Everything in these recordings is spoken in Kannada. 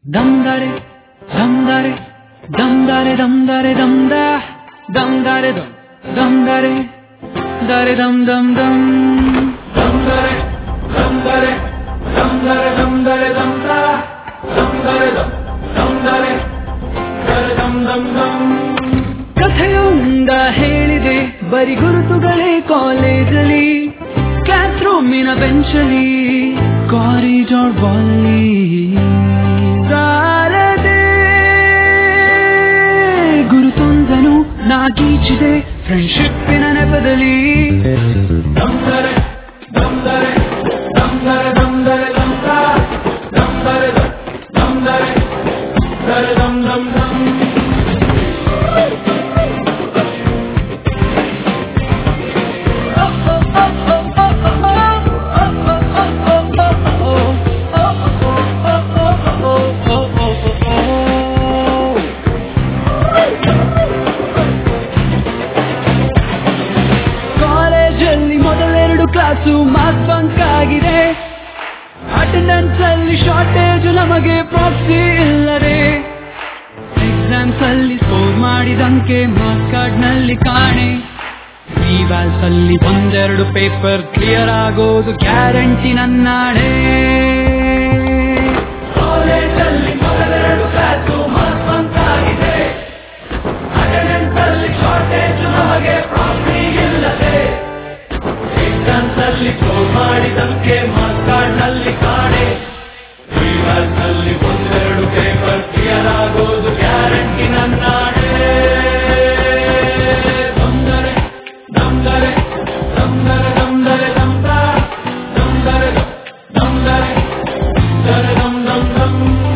Damdare, damdare, damdare, damdare, damda, damdare, dam, damdare, dare, dam, dam, dam. Damdare, damdare, damdare, damdare, damda, damdare, dam, damdare, dare, dam, dam, dam. ಕಥೆಯೊಂದ ಹೇಳಿದೆ ಬರಿ ಗುರುತುಗಳೇ ಕಾಲೇಜಲ್ಲಿ ಕ್ಲಾಸ್ ರೂಮಿನ ಬೆಂಚಲ್ಲಿ ಕಾರಿಡಾರ್ ಬಾಲಿ ಸಾರದೆ ಗುರುತೊಂದನು ನಾಗೀಚಿದೆ ಫ್ರೆಂಡ್ಶಿಪ್ಪಿನ ನೆಪದಲ್ಲಿ ದಮ್ದರೆ ದಮ್ದರೆ ದಮ್ದರೆ ದಮ್ದರೆ ದಮ್ದ ದಮ್ದರೆ ದಮ್ದರೆ ದರೆ ದಮ್ ದಮ್ ದಮ್ ಕಾಲೇಜಲ್ಲಿ ಮೊದಲೆರಡು ಕ್ಲಾಸು ಮಾಸ್ ಬಂಕ್ ಆಗಿದೆ ಅಟೆಂಡೆನ್ಸ್ ಅಲ್ಲಿ ಶಾರ್ಟೇಜ್ ನಮಗೆ ಪ್ರಾಕ್ಸಿ ಇಲ್ಲದೆ ಎಕ್ಸಾಮ್ಸ್ ಅಲ್ಲಿ ಸ್ಕೋರ್ ಮಾಡಿದಂಕೆ ಮಾರ್ಕ್ಸ್ ಕಾರ್ಡ್ ನಲ್ಲಿ ಕಾಣೆ ವ್ಯಾಲ್ಸ್ ಅಲ್ಲಿ ಒಂದೆರಡು ಪೇಪರ್ ಕ್ಲಿಯರ್ ಆಗೋದು ಗ್ಯಾರಂಟಿ ನನ್ನಾಡೆ ಕಾಲೇಜಲ್ಲಿ ಮೊದಲೆರಡು ಕ್ಲಾಸು ಮಾಸ್ ಬಂಕ್ ಆಗಿದೆ ಅಟೆಂಡೆನ್ಸ್ ಅಲ್ಲಿ ಶಾರ್ಟೇಜ್ ನಮಗೆ ಪ್ರಾಕ್ಸಿ ಇಲ್ಲದೆ ಎಕ್ಸಾಮ್ಸ್ ಅಲ್ಲಿ ಸ್ಕೋರ್ ಮಾಡಿದಂಕೆ ಮಾರ್ಕ್ಸ್ ಕಾರ್ಡ್ ನಲ್ಲಿ ಕಾಣೆ ರಿವರ್ಸ್ ನಲ್ಲಿ ಒಂದೆರಡು ಪೇಪರ್ ಕ್ಲಿಯರ್ ಆಗೋದು ಗ್ಯಾರಂಟಿ ನನ್ನಾಡೆ ದಮ್ದರೆ ದಮ್ದರೆ ದಮ್ದರೆ ದಮ್ದರೆ ದಮ್ದ ದಮ್ದರೆ ದಮ್ದರೆ ದರೆ ದಮ್ ದಮ್ ದಮ್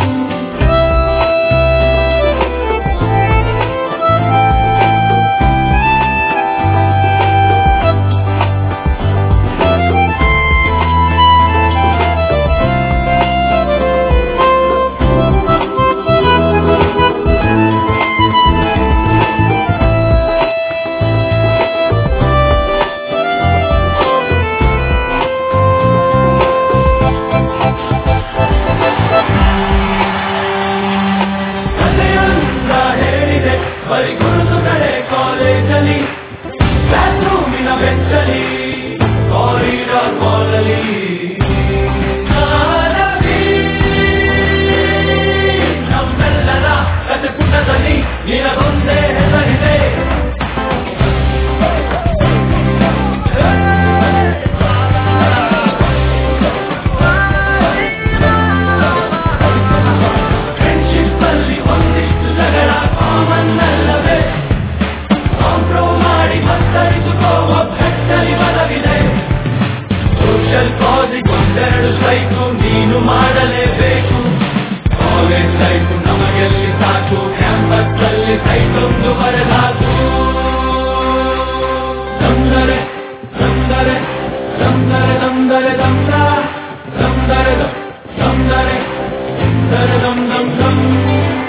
ಕಥೆಯೊಂದ ಹೇಳಿದೆ ಬರಿ ಗುರುತುಗಳೇ ಕಾಲೇಜಲ್ಲಿ ಕ್ಲಾಸ್ ರೂಮಿನ ಬೆಂಚಲ್ಲಿ ಕಾರಿಡಾರ್ ಬಾಲಲ್ಲಿ ನಮ್ಮೆಲ್ಲರ ಕಥೆ ಪುಟದಲ್ಲಿ ನಿನಗೊಂದೇ ಹೆಸರಿದೆ ಫ್ರೆಂಡ್ಶಿಪ್ ಅಲ್ಲಿ ಒಂದಿಷ್ಟು ಜಗಳ ಕಾಮನ್ ಅಲ್ಲವೇ ಕಾಂಪ್ರೋ ಮಾಡಿ ಮತ್ತರಿಸುತ್ತೋ ಒಬ್ಬಟ್ಟಲ್ಲಿ ಬಲವಿದೆ ಸೋಷಿಯಲ್ ಕಾಸಿಗೆ ಒಂದೆರಡು ಸ್ಟ್ರೈಕು ನೀನು ಮಾಡಲೇಬೇಕು ಕಾಲೇಜ್ ಲೈಫು ನಮಗೆಲ್ಲಿ ಸಾಕು ಕ್ಯಾಂಪಸ್ ಅಲ್ಲಿ ಸೈಟ್ ಒಂದು ಬರೆದಾಕು ತಂದರೆ ತಂದರೆ ತಂದರೆ ತಂದರೆ ತಂದ ತಂದರೆ ತಂದರೆ ದರೆ ದಮ್ ದಮ್ ದಮ್